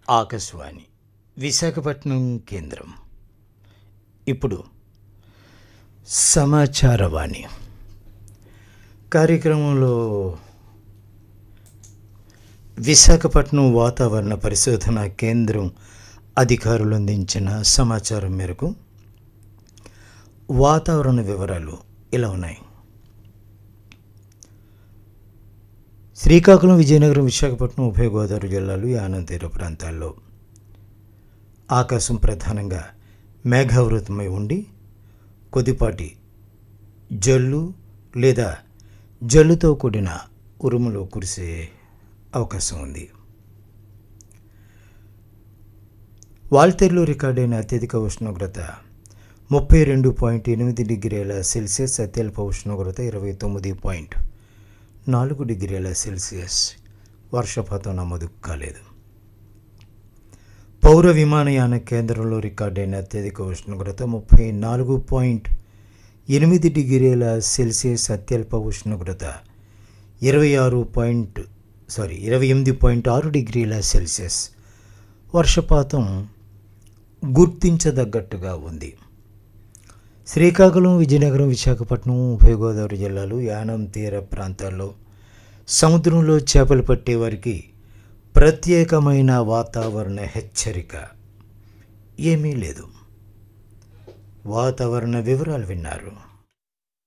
ఆకాశవాణి విశాఖపట్నం కేంద్రం ఇప్పుడు సమాచారవాణి కార్యక్రమంలో విశాఖపట్నం వాతావరణ పరిశోధన కేంద్రం అధికారులు అందించిన సమాచారం మేరకు వాతావరణ వివరాలు ఇలా ఉన్నాయి శ్రీకాకుళం విజయనగరం విశాఖపట్నం ఉభయ గోదావరి జిల్లాలు యానం తీర ప్రాంతాల్లో ఆకాశం ప్రధానంగా మేఘావృతమై ఉండి కొద్దిపాటి జల్లు లేదా జల్లుతో కూడిన ఉరుములు కురిసే అవకాశం ఉంది వాల్తేరులో రికార్డైన అత్యధిక ఉష్ణోగ్రత ముప్పై రెండు పాయింట్ ఎనిమిది డిగ్రీల సెల్సియస్ అత్యల్ప ఉష్ణోగ్రత ఇరవై తొమ్మిది పాయింట్ నాలుగు డిగ్రీల సెల్సియస్ వర్షపాతం నమోదు కాలేదు పౌర విమానయాన కేంద్రంలో రికార్డైన అత్యధిక ఉష్ణోగ్రత ముప్పై నాలుగు పాయింట్ ఎనిమిది డిగ్రీల సెల్సియస్ అత్యల్ప ఉష్ణోగ్రత ఇరవై ఆరు పాయింట్ సారీ ఇరవై ఎనిమిది పాయింట్ ఆరు డిగ్రీల సెల్సియస్ వర్షపాతం గుర్తించదగ్గట్టుగా ఉంది శ్రీకాకుళం విజయనగరం విశాఖపట్నం ఉభయ గోదావరి జిల్లాలు యానం తీర ప్రాంతాల్లో సముద్రంలో చేపలు పట్టే వారికి ప్రత్యేకమైన వాతావరణ హెచ్చరిక ఏమీ లేదు వాతావరణ వివరాలు విన్నారు